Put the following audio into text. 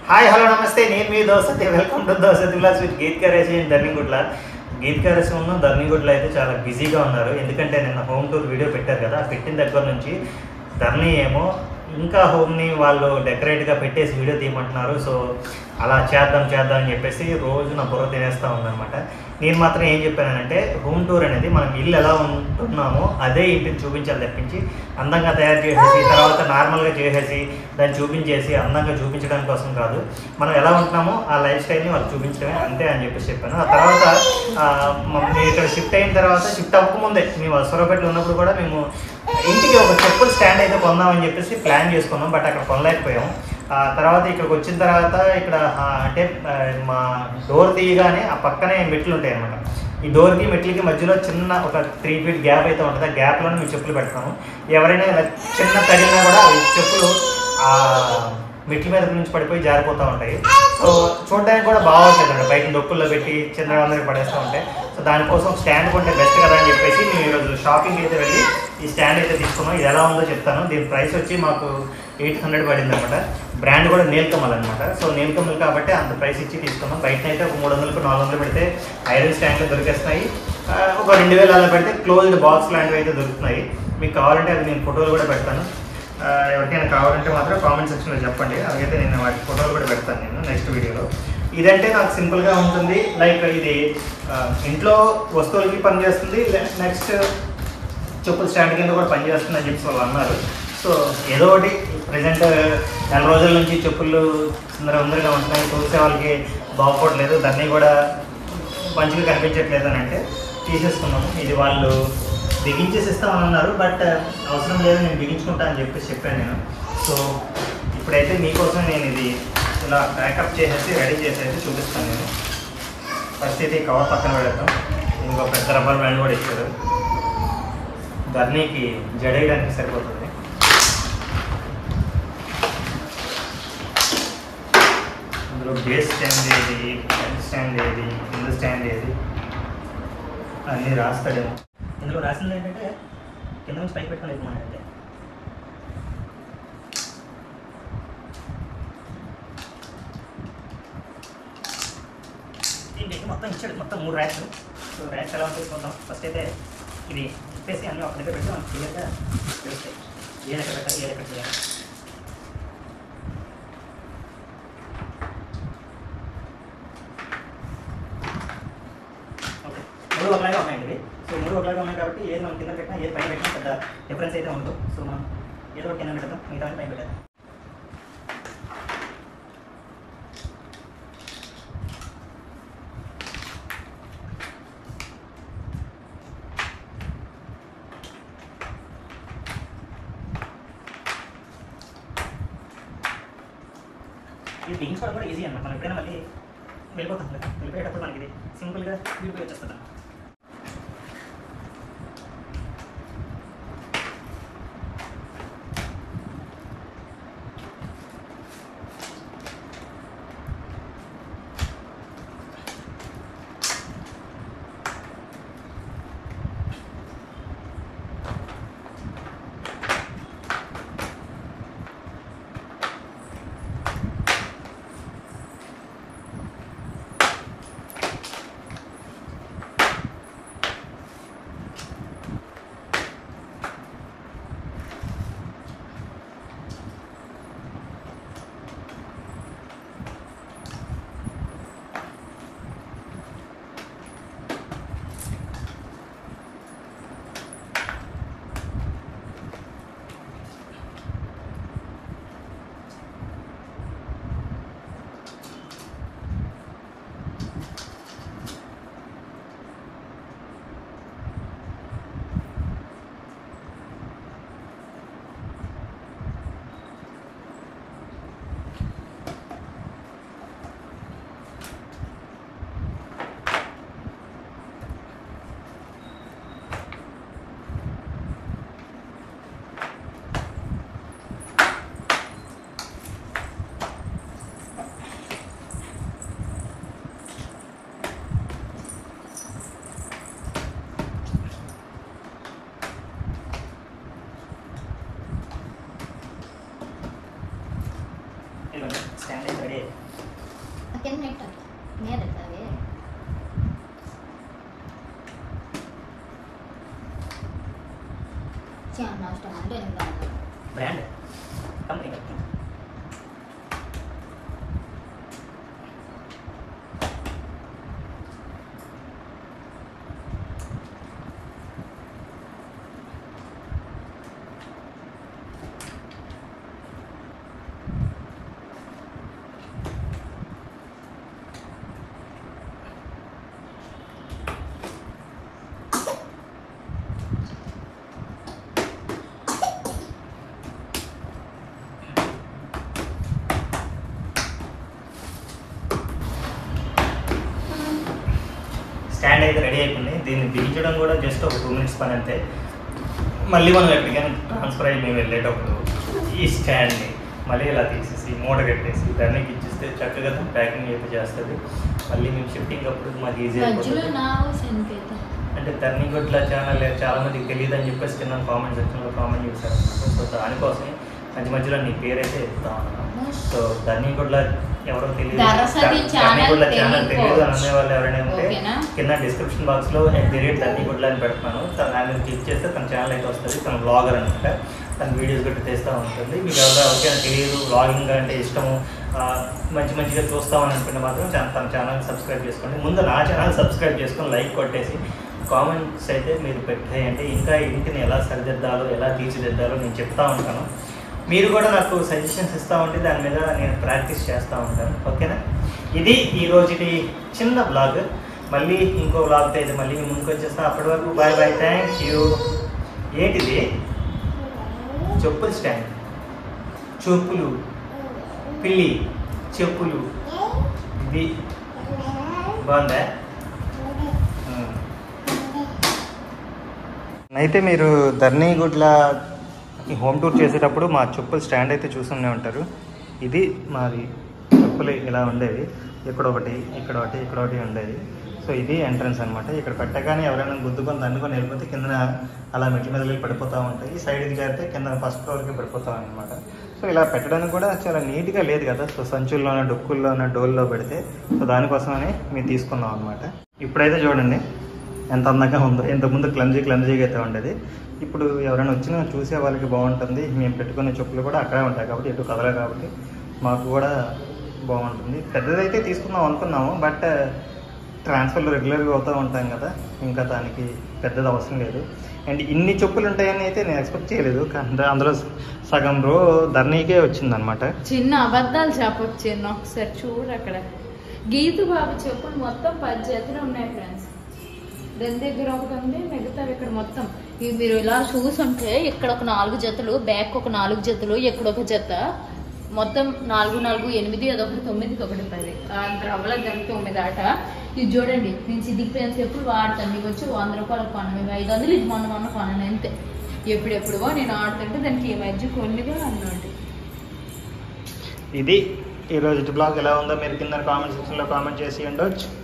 Hi hello నమస్తే నేను మీ దోసతి వెల్కమ్ టు దోసతి విలాస్ విత్ గీత్ కరేసి అండ్ ధర్నిగుడ్ల గీత్ కరేసి ఉన్న ధర్నిగుడ్ల అయితే చాలా బిజీగా ఉన్నారు ఎందుకంటే నిన్న హోమ్ టూర్ వీడియో పెట్టారు కదా ఆ పెట్టిన దగ్గర నుంచి ధర్ని ఏమో ఇంకా హోమ్ని వాళ్ళు డెకరేట్గా పెట్టేసి వీడియో తీయమంటున్నారు సో అలా చేద్దాం చేద్దాం అని చెప్పేసి రోజు నా బుర్ర తినేస్తూ ఉందన్నమాట నేను మాత్రం ఏం చెప్పానంటే హోమ్ టూర్ అనేది మనం ఇల్లు ఎలా ఉంటున్నామో అదే ఇంటిని చూపించాలి తప్పించి అందంగా తయారు చేసేసి తర్వాత నార్మల్గా చేసేసి దాన్ని చూపించేసి అందంగా చూపించడం కోసం కాదు మనం ఎలా ఉంటున్నామో ఆ లైఫ్ స్టైల్ని వాళ్ళు చూపించడమే అంతే అని చెప్పేసి చెప్పాను ఆ తర్వాత ఆ, మ- మేము ఇక్కడ షిఫ్ట్ అయిన తర్వాత షిఫ్ట్ అవ్వకముందే మేము సొరపేటలో ఉన్నప్పుడు కూడా మేము ఇంటికి ఒక చెప్పుల స్టాండ్ అయితే కొందామని చెప్పేసి ప్లాన్ చేసుకున్నాం బట్ అక్కడ కొనలేకపోయాం ఆ తర్వాత ఇక్కడికి వచ్చిన తర్వాత ఇక్కడ ఆ, అంటే ఆ, మా డోర్ తీయగానే ఆ పక్కనే మెట్లు ఉంటాయి అనమాట ఈ డోర్కి మెట్లకి మధ్యలో చిన్న ఒక త్రీ ఫీట్ గ్యాప్ అయితే ఉంటుంది ఆ గ్యాప్లోనే మేము చెప్పులు పెడతాము ఎవరైనా ఇలా చిన్న తగిలినా కూడా అవి చెప్పులు ఆ మెట్ల మీద నుంచి పడిపోయి జారిపోతూ ఉంటాయి సో చూడడానికి కూడా బాగుంటుంది అండి బయట డొక్కుల్లో పెట్టి చిన్న అందరికి పడేస్తూ ఉంటాయి సో దానికోసం స్టాండ్ కొంటే బెస్ట్ కదా అని చెప్పేసి మేము ఈరోజు షాపింగ్ అయితే వెళ్ళి ఈ స్టాండ్ అయితే తీసుకున్నాం ఇది ఎలా ఉందో చెప్తాను దీని ప్రైస్ వచ్చి మాకు ఎయిట్ హండ్రెడ్ పడింది అనమాట బ్రాండ్ కూడా నీల్కమల్ అనమాట సో నీల్కమల్ కాబట్టి అంత ప్రైస్ ఇచ్చి తీసుకున్నాం బయట అయితే ఒక మూడు వందలకు నాలుగు వందలు పెడితే ఐరన్ స్టాండ్లు దొరికేస్తాయి ఆ, ఒక రెండు వేలు అలా పెడితే క్లోజ్డ్ బాక్స్ లాంటివి అయితే దొరుకుతున్నాయి మీకు కావాలంటే అది నేను ఫోటోలు కూడా పెడతాను ఆ, ఎవరికైనా కావాలంటే మాత్రం కామెంట్ సెక్షన్లో చెప్పండి అలాగైతే నేను వాటి ఫోటోలు కూడా పెడతాను నేను నెక్స్ట్ వీడియోలో ఇదంటే నాకు సింపుల్గా ఉంటుంది లైక్ ఇది ఆ, ఇంట్లో వస్తువులకి పనిచేస్తుంది నెక్స్ట్ చెప్పుల స్టాండ్ కింద కూడా పనిచేస్తుంది అని చెప్పి వాళ్ళు అన్నారు సో ఏదో ఒకటి ప్రజెంట్ నెల రోజుల నుంచి చెప్పులు చిందర ఉందరగా ఉంటున్నాయి చూసే వాళ్ళకి బాగుపడలేదు దాన్ని కూడా మంచిగా కనిపించట్లేదు అని అంటే తీసేసుకున్నాము ఇది వాళ్ళు బిగించేసి ఇస్తామని అన్నారు బట్ అవసరం లేదు నేను బిగించుకుంటా అని చెప్పేసి చెప్పాను నేను సో ఇప్పుడైతే మీకోసం నేను ఇది ఇలా ప్యాకప్ చేసేసి రెడీ చేసేసి చూపిస్తాను నేను ఫస్ట్ అయితే ఈ కవర్ పక్కన పెడతాం ఇంకో పెద్ద రబ్బర్ బ్యాండ్ కూడా ఇచ్చారు ధర్నీకి జడేయడానికి సరిపోతుంది అందులో బేస్ స్టాండ్ ఏది ఫ్రంట్ స్టాండ్ ఏది కింద స్టాండ్ ఏది అన్నీ రాస్తాడేమో ఇందులో రాసింది ఏంటంటే కింద నుంచి పైకి పెట్టుకొని వెళ్ళిపోమంటే దీనికి మొత్తం ఇచ్చాడు మొత్తం మూడు ర్యాక్స్ సో ర్యాక్స్ ఎలా తీసుకుందాం ఫస్ట్ అయితే ఇది తిప్పేసి అన్నీ ఒక దగ్గర పెట్టి మనకు క్లియర్గా తెలుస్తాయి ఏ లెక్క పెట్టాలి ఏ లెక్క చేయాలి ఓకే మూడు ఒకలాగా ఉన్నాయండి ఇవి సో మూడు ఒకలాగా ఉన్నాయి కాబట్టి ఏది మనం కింద పెట్టినా ఏది పైన పెట్టినా పెద్ద డిఫరెన్స్ అయితే ఉండదు సో మనం ఏదో ఒకటి కింద పెడతాం మిగతా పైన పెట్టాలి ఇది బిగించుకోవడం కూడా ఈజీ అన్నమాట మనం ఎప్పుడైనా మళ్ళీ వెళ్ళిపోతాం కదా వెళ్ళిపోయేటప్పుడు మనకి ఇది సింపుల్గా విడిపోయి వచ్చేస్తుంది అయితే రెడీ కింద నెట్ మీద అవి చాలా నష్టం అంటే ఇంకా బ్రాండ్ కంపెనీ స్టాండ్ అయితే రెడీ అయిపోయింది దీన్ని బిగించడం కూడా జస్ట్ ఒక టూ మినిట్స్ పని అంతే మళ్ళీ మనం ఎక్కడికైనా ట్రాన్స్ఫర్ అయ్యి మేము వెళ్ళేటప్పుడు ఈ స్టాండ్ని మళ్ళీ ఇలా తీసేసి మూట కట్టేసి దాన్ని ఇచ్చిస్తే చక్కగా దాన్ని ప్యాకింగ్ అయితే చేస్తుంది మళ్ళీ మేము షిఫ్టింగ్ అప్పుడు మాకు ఈజీ మధ్యలో అయిపోతుంది నా సంకేతం అంటే ధర్నిగొడ్ల ఛానల్ చాలా మందికి తెలియదు అని చెప్పేసి కింద కామెంట్ సెక్షన్లో కామెంట్ చేశారు సో దానికోసమే మధ్య మధ్యలో నీ పేరైతే ఎత్తుతా ఉన్నాను సో ధర్నిగొడ్ల ఎవరో తెలియదు దరసది ఛానల్ ధర్నిగొడ్ల ఛానల్ తెలియదు అని తెలియకపోవచ్చు. అనే వాళ్ళు ఎవరైనా ఉంటే ఓకేనా? కింద డిస్క్రిప్షన్ బాక్స్ లో ఎట్ ది రేట్ ధర్నిగొడ్ల అని పెడుతున్నాను తన దాని మీద క్లిక్ చేస్తే తన ఛానల్ అయితే వస్తుంది తన బ్లాగర్ అనమాట తన వీడియోస్ గట్టి తీస్తూ ఉంటుంది మీకు ఎవరో ఎవరికైనా తెలియదు బ్లాగింగ్ అంటే ఇష్టము ఆ, మంచి మంచిగా చూస్తామని అనుకుంటే మాత్రం చా- తన ఛానల్ సబ్స్క్రైబ్ చేసుకోండి ముందు నా ఛానల్ సబ్స్క్రైబ్ చేసుకొని లైక్ కొట్టేసి కామెంట్స్ అయితే మీరు పెట్టేయంటే ఇంకా ఇంటిని ఎలా సరిదిద్దాలో ఎలా తీర్చిదిద్దాలో నేను చెప్తా ఉంటాను మీరు కూడా నాకు సజెషన్స్ ఇస్తూ ఉంటే దాని మీద నేను ప్రాక్టీస్ చేస్తూ ఉంటాను ఓకేనా ఇది ఈ రోజుటి చిన్న బ్లాగ్ మళ్ళీ ఇంకో బ్లాగ్తో అయితే మళ్ళీ మీ ముందుకు వచ్చేస్తా అప్పటి వరకు బాయ్ బాయ్ థ్యాంక్ యూ ఏంటిది చెప్పులు స్టాండ్ చెప్పులు పిల్లి చెప్పులు ఇది బాగుందా అయితే మీరు ధర్నీగుడ్ల ఈ హోమ్ టూర్ చేసేటప్పుడు మా చెప్పుల స్టాండ్ అయితే చూస్తూనే ఉంటారు ఇది మాది చెప్పులు ఇలా ఉండేవి ఇక్కడ ఒకటి ఇక్కడ ఒకటి ఇక్కడ ఒకటి ఉండేది సో ఇది ఎంట్రన్స్ అనమాట ఇక్కడ పెట్టగానే ఎవరైనా గుద్దుకొని దండుకొని వెళ్ళిపోతే కింద అలా మెట్ల మీద వెళ్ళి పడిపోతూ ఉంటాయి ఈ సైడ్ జరిగితే కింద ఫస్ట్ ఫ్లోర్కి పడిపోతాం అనమాట సో ఇలా పెట్టడానికి కూడా చాలా నీట్గా లేదు కదా సో సంచుల్లోన డొక్కుల్లోన డోల్లో పెడితే సో దానికోసమని మేము తీసుకున్నాం అనమాట ఇప్పుడైతే చూడండి ఎంత అందంగా ఉందో ఇంతకుముందు క్లంజీ క్లంజీగా అయితే ఉండేది ఇప్పుడు ఎవరైనా వచ్చినా చూసే వాళ్ళకి బాగుంటుంది మేము పెట్టుకునే చెప్పులు కూడా అక్కడే ఉంటాయి కాబట్టి ఎటు కదలే కాబట్టి మాకు కూడా బాగుంటుంది పెద్దదైతే తీసుకుందాం అనుకున్నాము బట్ ట్రాన్స్ఫర్లు రెగ్యులర్గా అవుతూ ఉంటాం కదా ఇంకా దానికి పెద్దది అవసరం లేదు అండ్ ఇన్ని చెప్పులు ఉంటాయని అయితే నేను ఎక్స్పెక్ట్ చేయలేదు కానీ అందులో సగం రో ధర్నీకే వచ్చిందనమాట చిన్న అబద్ధాలు చెప్పొచ్చు చిన్న ఒకసారి చూడు అక్కడ గీతు బాబు చెప్పులు మొత్తం పది జతలు ఉన్నాయి ఫ్రెండ్స్ దాని దగ్గర ఒకటి ఉంది మిగతావి ఇక్కడ మొత్తం ఇవి మీరు ఇలా చూసుంటే ఇక్కడ ఒక నాలుగు జతలు బ్యాక్ ఒక నాలుగు జతలు ఇక్కడ ఒక జత మొత్తం నాలుగు నాలుగు ఎనిమిది అదొకటి తొమ్మిది ఒకటి పది ఆ రవ్వల దానికి తొమ్మిది ఆట ఇది చూడండి నేను సిద్దికి పెయిన్స్ ఎప్పుడు వాడతాను మీకు వచ్చి వంద రూపాయలకు కొన మేము ఐదు వందలు ఇది మొన్న మొన్న కొనను అంతే ఎప్పుడెప్పుడువో నేను ఆడుతుంటే దానికి ఈ మధ్య కొన్నిగా అన్నట్టు ఇది ఈ రోజు బ్లాగ్ ఎలా ఉందో మీరు కింద కామెంట్ సెక్షన్లో కామెంట్ చేసి ఉండొచ్చు